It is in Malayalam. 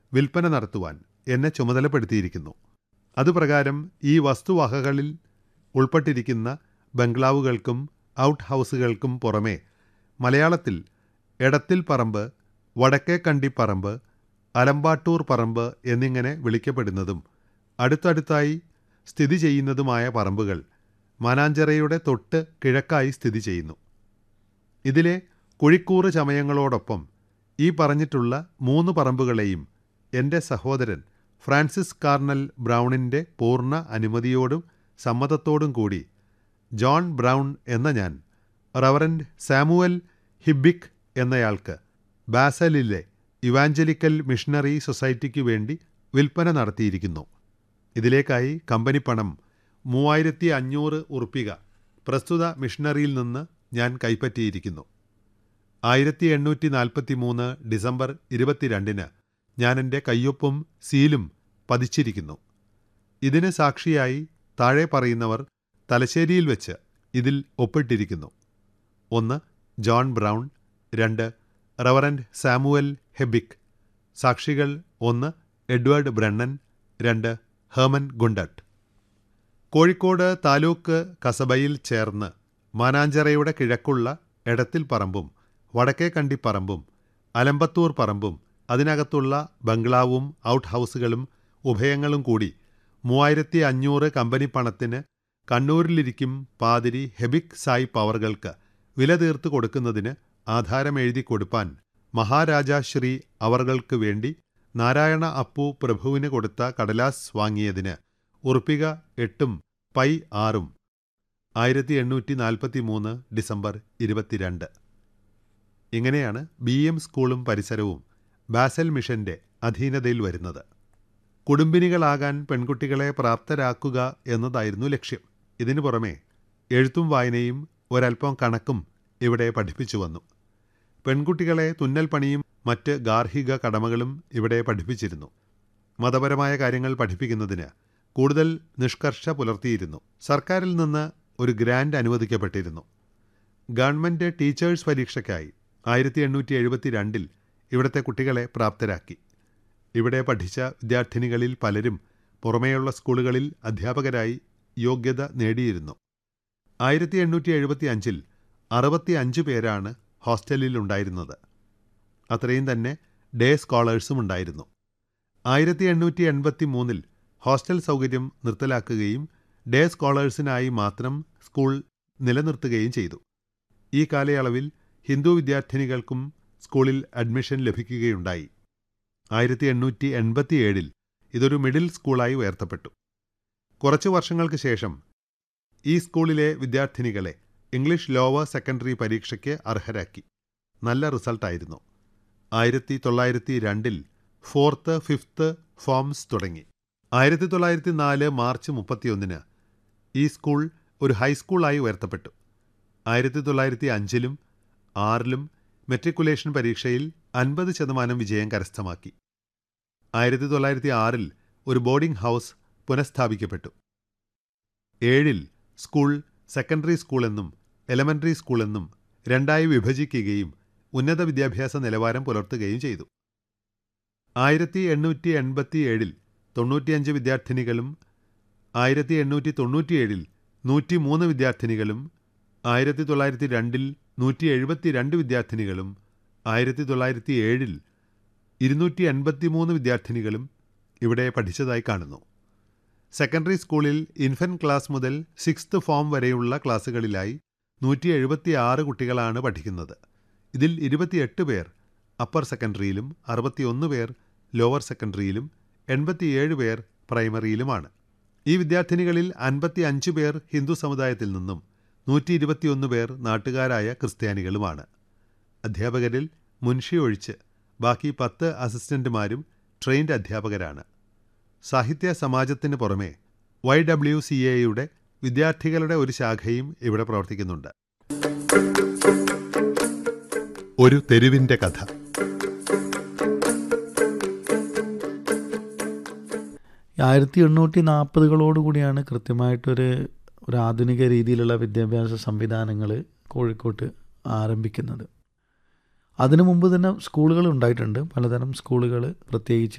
വിൽപ്പന നടത്തുവാൻ എന്നെ ചുമതലപ്പെടുത്തിയിരിക്കുന്നു അതുപ്രകാരം ഈ വസ്തുവകകളിൽ ഉൾപ്പെട്ടിരിക്കുന്ന ബംഗ്ലാവുകൾക്കും ഔട്ട് ഹൗസുകൾക്കും പുറമെ മലയാളത്തിൽ എടത്തിൽ പറമ്പ് വടക്കേക്കണ്ടി പറമ്പ് അലമ്പാട്ടൂർ പറമ്പ് എന്നിങ്ങനെ വിളിക്കപ്പെടുന്നതും അടുത്തടുത്തായി സ്ഥിതി ചെയ്യുന്നതുമായ പറമ്പുകൾ മാനാഞ്ചിറയുടെ തൊട്ട് കിഴക്കായി സ്ഥിതി ചെയ്യുന്നു ഇതിലെ കുഴിക്കൂറ് ചമയങ്ങളോടൊപ്പം ഈ പറഞ്ഞിട്ടുള്ള മൂന്ന് പറമ്പുകളെയും എൻ്റെ സഹോദരൻ ഫ്രാൻസിസ് കാർണൽ ബ്രൗണിൻ്റെ പൂർണ്ണ അനുമതിയോടും സമ്മതത്തോടും കൂടി ജോൺ ബ്രൗൺ എന്ന ഞാൻ റവറൻഡ് സാമുവൽ ഹിബിക് എന്നയാൾക്ക് ബാസലിലെ ഇവാഞ്ചലിക്കൽ മിഷണറി സൊസൈറ്റിക്ക് വേണ്ടി വിൽപ്പന നടത്തിയിരിക്കുന്നു ഇതിലേക്കായി കമ്പനി പണം മൂവായിരത്തി അഞ്ഞൂറ് ഉറുപ്പിക പ്രസ്തുത മിഷണറിയിൽ നിന്ന് ഞാൻ കൈപ്പറ്റിയിരിക്കുന്നു ആയിരത്തി എണ്ണൂറ്റി നാൽപ്പത്തി മൂന്ന് ഡിസംബർ ഇരുപത്തിരണ്ടിന് ഞാൻ എൻ്റെ കയ്യൊപ്പും സീലും പതിച്ചിരിക്കുന്നു ഇതിന് സാക്ഷിയായി താഴെ പറയുന്നവർ തലശ്ശേരിയിൽ വെച്ച് ഇതിൽ ഒപ്പിട്ടിരിക്കുന്നു ഒന്ന് ജോൺ ബ്രൗൺ രണ്ട് റവറൻഡ് സാമുവൽ ഹെബിക് സാക്ഷികൾ ഒന്ന് എഡ്വേർഡ് ബ്രണ്ണൻ രണ്ട് ഹേമൻ ഗുണ്ടട്ട് കോഴിക്കോട് താലൂക്ക് കസബയിൽ ചേർന്ന് മാനാഞ്ചിറയുടെ കിഴക്കുള്ള എടത്തിൽ പറമ്പും വടക്കേക്കണ്ടി പറമ്പും അലമ്പത്തൂർ പറമ്പും അതിനകത്തുള്ള ബംഗ്ലാവും ഔട്ട് ഹൗസുകളും ഉഭയങ്ങളും കൂടി മൂവായിരത്തി അഞ്ഞൂറ് കമ്പനി പണത്തിന് കണ്ണൂരിലിരിക്കും പാതിരി ഹെബിക് സായി പവറുകൾക്ക് വില തീർത്ത് കൊടുക്കുന്നതിന് ആധാരം എഴുതി കൊടുപ്പാൻ മഹാരാജാശ്രീ അവർക്ക് വേണ്ടി നാരായണ അപ്പു പ്രഭുവിന് കൊടുത്ത കടലാസ് വാങ്ങിയതിന് ഉറുപ്പിക എട്ടും പൈ ആറും ആയിരത്തി എണ്ണൂറ്റി നാൽപ്പത്തി മൂന്ന് ഡിസംബർ ഇരുപത്തിരണ്ട് ഇങ്ങനെയാണ് ബി എം സ്കൂളും പരിസരവും ബാസൽ മിഷന്റെ അധീനതയിൽ വരുന്നത് കുടുംബിനികളാകാൻ പെൺകുട്ടികളെ പ്രാപ്തരാക്കുക എന്നതായിരുന്നു ലക്ഷ്യം ഇതിനു പുറമെ എഴുത്തും വായനയും ഒരൽപ്പം കണക്കും ഇവിടെ പഠിപ്പിച്ചു വന്നു പെൺകുട്ടികളെ തുന്നൽ പണിയും മറ്റ് ഗാർഹിക കടമകളും ഇവിടെ പഠിപ്പിച്ചിരുന്നു മതപരമായ കാര്യങ്ങൾ പഠിപ്പിക്കുന്നതിന് കൂടുതൽ നിഷ്കർഷ പുലർത്തിയിരുന്നു സർക്കാരിൽ നിന്ന് ഒരു ഗ്രാൻഡ് അനുവദിക്കപ്പെട്ടിരുന്നു ഗവൺമെൻറ് ടീച്ചേഴ്സ് പരീക്ഷയ്ക്കായി ആയിരത്തി എണ്ണൂറ്റി എഴുപത്തി രണ്ടിൽ ഇവിടുത്തെ കുട്ടികളെ പ്രാപ്തരാക്കി ഇവിടെ പഠിച്ച വിദ്യാർത്ഥിനികളിൽ പലരും പുറമേയുള്ള സ്കൂളുകളിൽ അധ്യാപകരായി യോഗ്യത നേടിയിരുന്നു ആയിരത്തി എണ്ണൂറ്റി എഴുപത്തി അഞ്ചിൽ അറുപത്തി അഞ്ച് പേരാണ് ഹോസ്റ്റലിൽ ഉണ്ടായിരുന്നത് അത്രയും തന്നെ ഡേ സ്കോളേഴ്സും ഉണ്ടായിരുന്നു ആയിരത്തി എണ്ണൂറ്റി എൺപത്തി മൂന്നിൽ ഹോസ്റ്റൽ സൗകര്യം നിർത്തലാക്കുകയും ഡേ സ്കോളേഴ്സിനായി മാത്രം സ്കൂൾ നിലനിർത്തുകയും ചെയ്തു ഈ കാലയളവിൽ ഹിന്ദു വിദ്യാർത്ഥിനികൾക്കും സ്കൂളിൽ അഡ്മിഷൻ ലഭിക്കുകയുണ്ടായി ആയിരത്തി എണ്ണൂറ്റി എൺപത്തിയേഴിൽ ഇതൊരു മിഡിൽ സ്കൂളായി ഉയർത്തപ്പെട്ടു കുറച്ചു വർഷങ്ങൾക്ക് ശേഷം ഈ സ്കൂളിലെ വിദ്യാർത്ഥിനികളെ ഇംഗ്ലീഷ് ലോവർ സെക്കൻഡറി പരീക്ഷയ്ക്ക് അർഹരാക്കി നല്ല റിസൾട്ടായിരുന്നു ആയിരത്തി തൊള്ളായിരത്തി രണ്ടിൽ ഫോർത്ത് ഫിഫ്ത്ത് ഫോംസ് തുടങ്ങി ആയിരത്തി തൊള്ളായിരത്തി നാല് മാർച്ച് മുപ്പത്തിയൊന്നിന് ഈ സ്കൂൾ ഒരു ഹൈസ്കൂളായി ഉയർത്തപ്പെട്ടു ആയിരത്തി തൊള്ളായിരത്തി അഞ്ചിലും ആറിലും മെട്രിക്കുലേഷൻ പരീക്ഷയിൽ അൻപത് ശതമാനം വിജയം കരസ്ഥമാക്കി ആയിരത്തി തൊള്ളായിരത്തി ആറിൽ ഒരു ബോർഡിംഗ് ഹൗസ് പുനഃസ്ഥാപിക്കപ്പെട്ടു ഏഴിൽ സ്കൂൾ സെക്കൻഡറി സ്കൂൾ എന്നും എലമെൻ്ററി സ്കൂൾ എന്നും രണ്ടായി വിഭജിക്കുകയും ഉന്നത വിദ്യാഭ്യാസ നിലവാരം പുലർത്തുകയും ചെയ്തു ആയിരത്തി എണ്ണൂറ്റി എൺപത്തി ഏഴിൽ തൊണ്ണൂറ്റിയഞ്ച് വിദ്യാർത്ഥിനികളും ആയിരത്തി എണ്ണൂറ്റി തൊണ്ണൂറ്റിയേഴിൽ നൂറ്റി മൂന്ന് വിദ്യാർത്ഥിനികളും ആയിരത്തി തൊള്ളായിരത്തി രണ്ടിൽ നൂറ്റി എഴുപത്തി രണ്ട് വിദ്യാർത്ഥിനികളും ആയിരത്തി തൊള്ളായിരത്തി ഏഴിൽ ഇരുന്നൂറ്റി എൺപത്തി മൂന്ന് വിദ്യാർത്ഥിനികളും ഇവിടെ പഠിച്ചതായി കാണുന്നു സെക്കൻഡറി സ്കൂളിൽ ഇൻഫൻറ്റ് ക്ലാസ് മുതൽ സിക്സ്ത് ഫോം വരെയുള്ള ക്ലാസ്സുകളിലായി നൂറ്റി എഴുപത്തി ആറ് കുട്ടികളാണ് പഠിക്കുന്നത് ഇതിൽ ഇരുപത്തിയെട്ട് പേർ അപ്പർ സെക്കൻഡറിയിലും അറുപത്തിയൊന്ന് പേർ ലോവർ സെക്കൻഡറിയിലും എൺപത്തിയേഴ് പേർ പ്രൈമറിയിലുമാണ് ഈ വിദ്യാർത്ഥിനികളിൽ അൻപത്തി അഞ്ച് പേർ ഹിന്ദു സമുദായത്തിൽ നിന്നും നൂറ്റി ഇരുപത്തിയൊന്ന് പേർ നാട്ടുകാരായ ക്രിസ്ത്യാനികളുമാണ് അധ്യാപകരിൽ മുൻഷി ഒഴിച്ച് ബാക്കി പത്ത് അസിസ്റ്റന്റുമാരും ട്രെയിൻഡ് അധ്യാപകരാണ് സാഹിത്യ സമാജത്തിന് പുറമെ വൈ ഡബ്ല്യു സി എയുടെ വിദ്യാർത്ഥികളുടെ ഒരു ശാഖയും ഇവിടെ പ്രവർത്തിക്കുന്നുണ്ട് ഒരു തെരുവിൻ്റെ കഥ ആയിരത്തി എണ്ണൂറ്റി നാൽപ്പതുകളോട് കൂടിയാണ് കൃത്യമായിട്ടൊരു ഒരു ആധുനിക രീതിയിലുള്ള വിദ്യാഭ്യാസ സംവിധാനങ്ങൾ കോഴിക്കോട്ട് ആരംഭിക്കുന്നത് അതിനു മുമ്പ് തന്നെ സ്കൂളുകൾ ഉണ്ടായിട്ടുണ്ട് പലതരം സ്കൂളുകൾ പ്രത്യേകിച്ച്